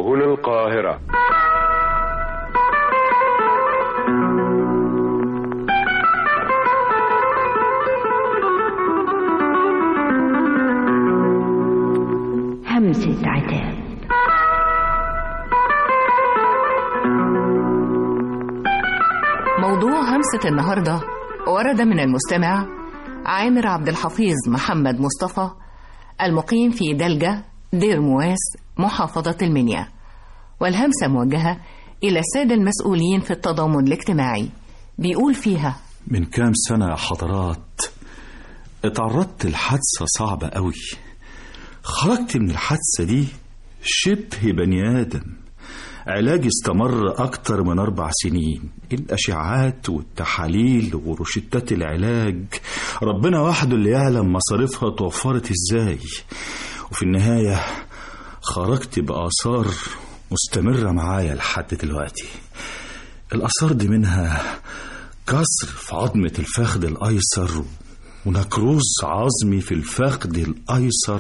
هنا القاهرة همسة عتاب موضوع همسة النهاردة ورد من المستمع عامر عبد الحفيظ محمد مصطفى المقيم في دلجة دير مواس محافظة المنيا والهمسة موجهة إلى السادة المسؤولين في التضامن الاجتماعي بيقول فيها من كام سنة يا حضرات اتعرضت لحادثة صعبة قوي خرجت من الحادثة دي شبه بني آدم علاجي استمر أكتر من أربع سنين الأشعات والتحاليل وروشتات العلاج ربنا وحده اللي يعلم مصاريفها توفرت إزاي وفي النهاية خرجت بآثار مستمرة معايا لحد دلوقتي الآثار دي منها كسر في عظمة الفخذ الأيسر ونكروز عظمي في الفخذ الأيسر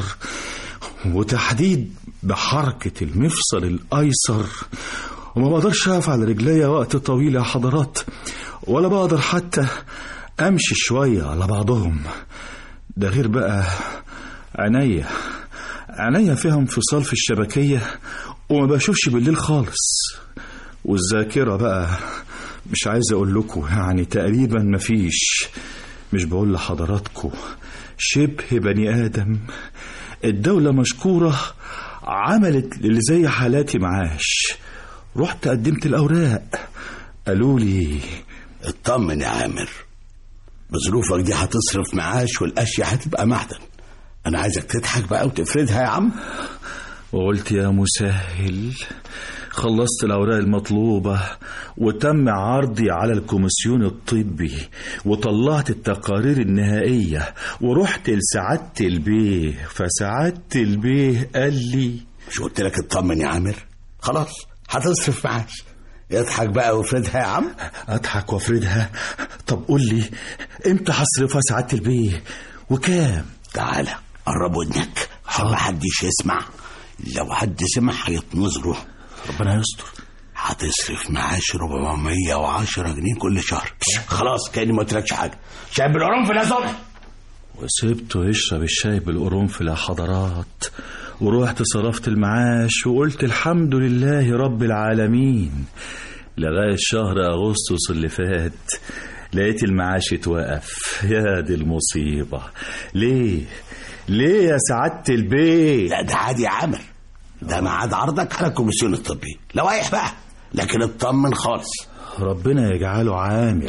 وتحديد بحركة المفصل الأيسر وما بقدرش أقف على رجليا وقت طويل يا حضرات ولا بقدر حتى أمشي شوية على بعضهم ده غير بقى عينيا عينيا فيها انفصال في الشبكية وما بشوفش بالليل خالص والذاكرة بقى مش عايز أقول لكم يعني تقريبا مفيش مش بقول لحضراتكم شبه بني آدم الدولة مشكورة عملت اللي زي حالاتي معاش رحت قدمت الأوراق قالوا لي اطمن يا عامر بظروفك دي هتصرف معاش والاشياء هتبقى معدن انا عايزك تضحك بقى وتفردها يا عم وقلت يا مسهل خلصت الأوراق المطلوبة وتم عرضي على الكوميسيون الطبي وطلعت التقارير النهائية ورحت لسعادة البيه فسعادة البيه قال لي مش قلت لك اطمن يا عامر خلاص هتصرف معاش اضحك بقى وافردها يا عم أضحك وافردها طب قول لي امتى هصرفها سعادة البيه وكام تعالى قرب ودنك عشان ما حدش يسمع لو حد سمع هيتنظره ربنا يستر هتصرف معاش 410 جنيه كل شهر خلاص كاني ما قلتلكش حاجه شايف بالقرنفل يا صبحي وسبته يشرب الشاي بالقرنفل يا حضرات ورحت صرفت المعاش وقلت الحمد لله رب العالمين لغاية شهر أغسطس اللي فات لقيت المعاش اتوقف يا دي المصيبة ليه ليه يا سعادة البيت لا ده عادي يا عامر ده ميعاد عرضك على الكوميسيون الطبي لوائح بقى لكن اطمن خالص ربنا يجعله عامر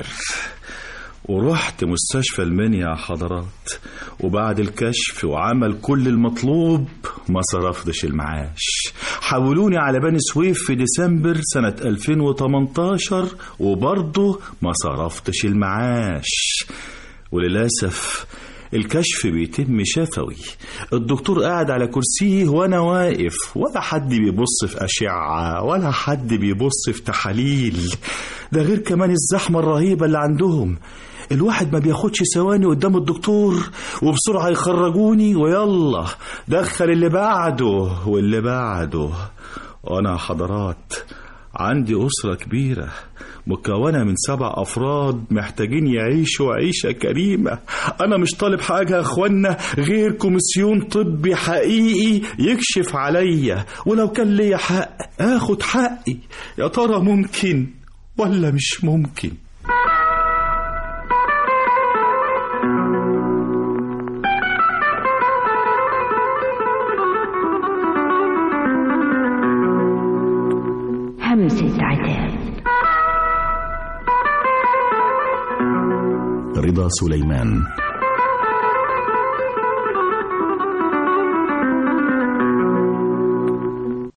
ورحت مستشفى المنيا يا حضرات وبعد الكشف وعمل كل المطلوب ما صرفتش المعاش حولوني على بني سويف في ديسمبر سنة 2018 وبرضه ما صرفتش المعاش وللأسف الكشف بيتم شفوي الدكتور قاعد على كرسيه وانا واقف ولا حد بيبص في أشعة ولا حد بيبص في تحاليل ده غير كمان الزحمة الرهيبة اللي عندهم الواحد ما بياخدش ثواني قدام الدكتور وبسرعة يخرجوني ويلا دخل اللي بعده واللي بعده وانا حضرات عندي أسرة كبيرة مكونة من سبع أفراد محتاجين يعيشوا عيشة كريمة أنا مش طالب حاجة يا أخوانا غير كوميسيون طبي حقيقي يكشف عليا ولو كان ليا حق آخد حقي يا ترى ممكن ولا مش ممكن همسة عتاب رضا سليمان